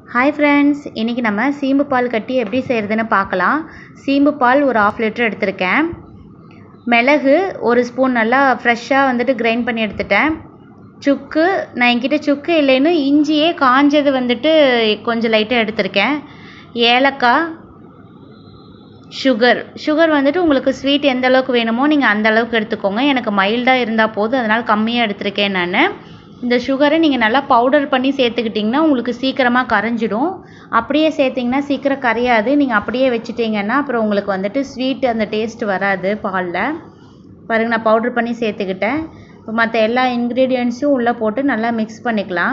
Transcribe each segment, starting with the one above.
hi friends இன்றைக்கி நம்ம சீம்பு பால் கட்டி எப்படி செய்கிறதுன்னு பார்க்கலாம் சீம்பு பால் ஒரு ஆஃப் லிட்டர் எடுத்திருக்கேன் மிளகு ஒரு ஸ்பூன் நல்லா ஃப்ரெஷ்ஷாக வந்துட்டு கிரைண்ட் பண்ணி எடுத்துட்டேன் சுக்கு நான் என்கிட்ட சுக்கு இல்லைன்னு இஞ்சியே காஞ்சது வந்துட்டு கொஞ்சம் லைட்டாக எடுத்திருக்கேன் ஏலக்காய் சுகர் சுகர் வந்துட்டு உங்களுக்கு ஸ்வீட் எந்த அளவுக்கு வேணுமோ நீங்கள் அந்த அளவுக்கு எடுத்துக்கோங்க எனக்கு மைல்டாக இருந்தால் போதும் அதனால் கம்மியாக எடுத்திருக்கேன் நான் இந்த சுகரை நீங்கள் நல்லா பவுடர் பண்ணி சேர்த்துக்கிட்டிங்கன்னா உங்களுக்கு சீக்கிரமாக கரைஞ்சிடும் அப்படியே சேர்த்திங்கன்னா சீக்கிரம் கரையாது நீங்கள் அப்படியே வச்சுட்டிங்கன்னா அப்புறம் உங்களுக்கு வந்துட்டு ஸ்வீட் அந்த டேஸ்ட் வராது பாலில் பாருங்கள் நான் பவுடர் பண்ணி சேர்த்துக்கிட்டேன் இப்போ மற்ற எல்லா இன்க்ரீடியன்ஸும் உள்ளே போட்டு நல்லா மிக்ஸ் பண்ணிக்கலாம்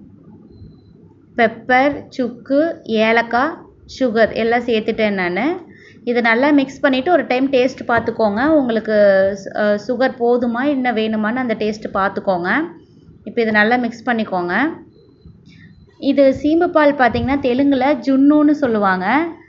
பெப்பர் சுக்கு ஏலக்காய் சுகர் எல்லாம் சேர்த்துட்டேன் நான் இதை நல்லா மிக்ஸ் பண்ணிவிட்டு ஒரு டைம் டேஸ்ட் பார்த்துக்கோங்க உங்களுக்கு சுகர் போதுமா இன்னும் வேணுமான்னு அந்த டேஸ்ட்டு பார்த்துக்கோங்க இப்போ இதை நல்லா மிக்ஸ் பண்ணிக்கோங்க இது சீம்பு பால் பார்த்திங்கன்னா தெலுங்கில் ஜுன்னுன்னு சொல்லுவாங்க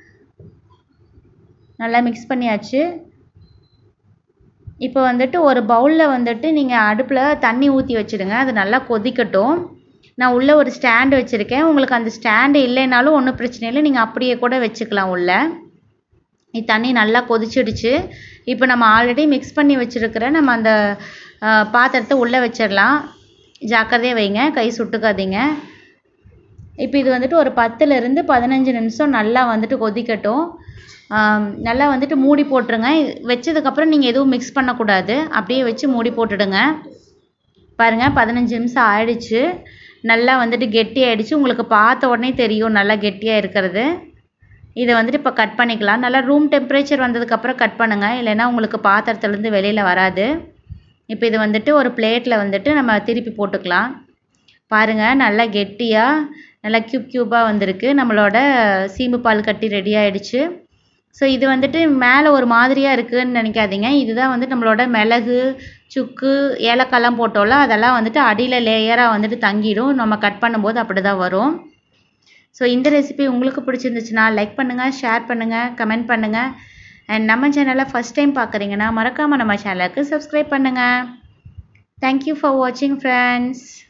நல்லா மிக்ஸ் பண்ணியாச்சு இப்போ வந்துட்டு ஒரு பவுலில் வந்துட்டு நீங்கள் அடுப்பில் தண்ணி ஊற்றி வச்சுடுங்க அது நல்லா கொதிக்கட்டும் நான் உள்ளே ஒரு ஸ்டாண்டு வச்சுருக்கேன் உங்களுக்கு அந்த ஸ்டாண்டு இல்லைனாலும் ஒன்றும் பிரச்சனை இல்லை நீங்கள் அப்படியே கூட வச்சுக்கலாம் உள்ளே தண்ணி நல்லா கொதிச்சிடுச்சு இப்போ நம்ம ஆல்ரெடி மிக்ஸ் பண்ணி வச்சுருக்கிற நம்ம அந்த பாத்திரத்தை உள்ளே வச்சிடலாம் ஜாக்கிரதையாக வைங்க கை சுட்டுக்காதீங்க இப்போ இது வந்துட்டு ஒரு பத்துலேருந்து பதினஞ்சு நிமிஷம் நல்லா வந்துட்டு கொதிக்கட்டும் நல்லா வந்துட்டு மூடி போட்டுருங்க வச்சதுக்கப்புறம் நீங்கள் எதுவும் மிக்ஸ் பண்ணக்கூடாது அப்படியே வச்சு மூடி போட்டுடுங்க பாருங்கள் பதினஞ்சு நிமிஷம் ஆயிடுச்சு நல்லா வந்துட்டு கெட்டி ஆகிடுச்சு உங்களுக்கு பார்த்த உடனே தெரியும் நல்லா கெட்டியாக இருக்கிறது இதை வந்துட்டு இப்போ கட் பண்ணிக்கலாம் நல்லா ரூம் டெம்பரேச்சர் வந்ததுக்கப்புறம் கட் பண்ணுங்கள் இல்லைன்னா உங்களுக்கு பாத்திரத்துலேருந்து வெளியில் வராது இப்போ இது வந்துட்டு ஒரு பிளேட்டில் வந்துட்டு நம்ம திருப்பி போட்டுக்கலாம் பாருங்கள் நல்லா கெட்டியாக நல்லா க்யூப் க்யூப்பாக வந்திருக்கு நம்மளோட சீம்பு பால் கட்டி ரெடி ஆகிடுச்சு ஸோ இது வந்துட்டு மேலே ஒரு மாதிரியாக இருக்குதுன்னு நினைக்காதீங்க இதுதான் வந்து நம்மளோட மிளகு சுக்கு ஏலக்காய்லாம் போட்டோம்ல அதெல்லாம் வந்துட்டு அடியில் லேயராக வந்துட்டு தங்கிடும் நம்ம கட் பண்ணும்போது அப்படி தான் வரும் ஸோ இந்த ரெசிபி உங்களுக்கு பிடிச்சிருந்துச்சுன்னா லைக் பண்ணுங்கள் ஷேர் பண்ணுங்கள் கமெண்ட் பண்ணுங்கள் அண்ட் நம்ம சேனலை ஃபஸ்ட் டைம் பார்க்குறீங்கன்னா மறக்காமல் நம்ம சேனலுக்கு சப்ஸ்கிரைப் பண்ணுங்கள் தேங்க்யூ ஃபார் வாட்சிங் ஃப்ரெண்ட்ஸ்